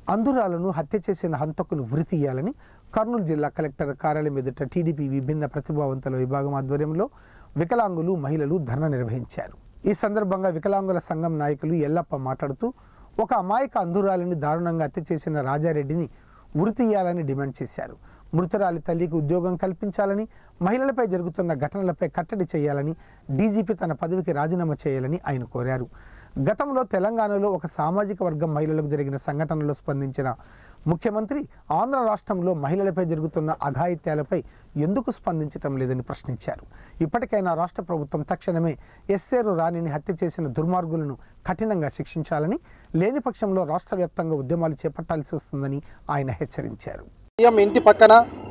అందురాలను హత్య చేసిన హంతకును ఉరి తీయాలని కర్నూలు జిల్లా కలెక్టర్ కార్యాలయం ఎదుట టీడీపీ విభిన్న ప్రతిభావంతుల విభాగం ఆధ్వర్యంలో వికలాంగులు మహిళలు ధర్నా నిర్వహించారు ఈ సందర్భంగా వికలాంగుల సంఘం నాయకులు ఎల్లప్ప మాట్లాడుతూ ఒక అమాయక అందురాలిని దారుణంగా హత్య చేసిన రాజారెడ్డిని ఉరి తీయాలని డిమాండ్ చేశారు మృతురాలి తల్లికి ఉద్యోగం కల్పించాలని మహిళలపై జరుగుతున్న ఘటనలపై కట్టడి చేయాలని డీజీపీ తన పదవికి రాజీనామా చేయాలని ఆయన కోరారు గతంలో తెలంగాణలో ఒక సామాజిక వర్గం మహిళలకు జరిగిన సంఘటనలో స్పందించిన ముఖ్యమంత్రి ఆంధ్ర రాష్ట్రంలో మహిళలపై జరుగుతున్న అఘాయిత్యాలపై ఎందుకు స్పందించటం లేదని ప్రశ్నించారు ఇప్పటికైనా రాష్ట్ర ప్రభుత్వం తక్షణమే ఎస్సేరు రాణిని హత్య చేసిన దుర్మార్గులను కఠినంగా శిక్షించాలని లేని పక్షంలో రాష్ట్ర వ్యాప్తంగా ఉద్యమాలు చేపట్టాల్సి వస్తుందని ఆయన హెచ్చరించారు సీఎం ఇంటి పక్కన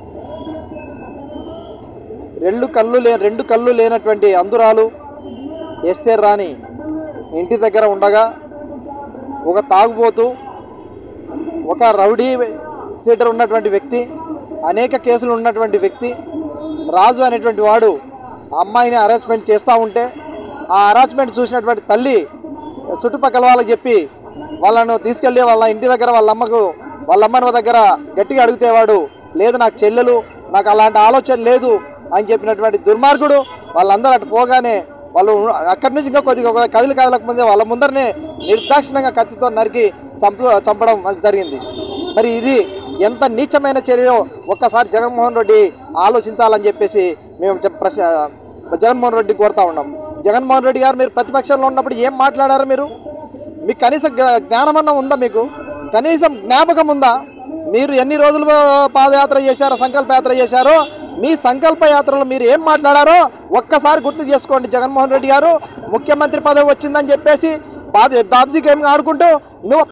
రెండు కళ్ళు లే రెండు కళ్ళు లేనటువంటి అందురాలు ఎస్తే రాని ఇంటి దగ్గర ఉండగా ఒక తాగుబోతూ ఒక రౌడీ సీటర్ ఉన్నటువంటి వ్యక్తి అనేక కేసులు ఉన్నటువంటి వ్యక్తి రాజు అనేటువంటి వాడు ఆ అమ్మాయిని అరేంజ్మెంట్ చేస్తూ ఉంటే ఆ అరేంజ్మెంట్ చూసినటువంటి తల్లి చుట్టుపక్కల వాళ్ళకి చెప్పి వాళ్ళను తీసుకెళ్ళి వాళ్ళ ఇంటి దగ్గర వాళ్ళ అమ్మకు వాళ్ళ అమ్మని దగ్గర గట్టిగా అడిగితేవాడు లేదు నాకు చెల్లెలు నాకు అలాంటి ఆలోచన లేదు అని చెప్పినటువంటి దుర్మార్గుడు వాళ్ళందరూ అటు పోగానే వాళ్ళు అక్కడి నుంచి ఇంకా కొద్దిగా ఒక కదిలి కదలక ముందే వాళ్ళ ముందరనే నిర్దాక్షిణంగా కత్తితో నరికి చంపు చంపడం జరిగింది మరి ఇది ఎంత నీచమైన చర్యో ఒక్కసారి జగన్మోహన్ రెడ్డి ఆలోచించాలని చెప్పేసి మేము చెప్- ప్రశ్న జగన్మోహన్ రెడ్డి కోరుతా ఉన్నాం జగన్మోహన్ రెడ్డి గారు మీరు ప్రతిపక్షంలో ఉన్నప్పుడు ఏం మాట్లాడారు మీరు మీకు కనీస జ్ఞా- జ్ఞానమన్నా ఉందా మీకు కనీసం జ్ఞాపకం ఉందా మీరు ఎన్ని రోజులు పాదయాత్ర చేశారో సంకల్ప యాత్ర చేశారో మీ సంకల్ప యాత్రలో మీరు ఏం మాట్లాడారో ఒక్కసారి గుర్తు చేసుకోండి జగన్మోహన్ రెడ్డి గారు ముఖ్యమంత్రి పదవి వచ్చిందని చెప్పేసి బాబీ బాబ్జీ గేమ్ ఆడుకుంటూ నువ్వు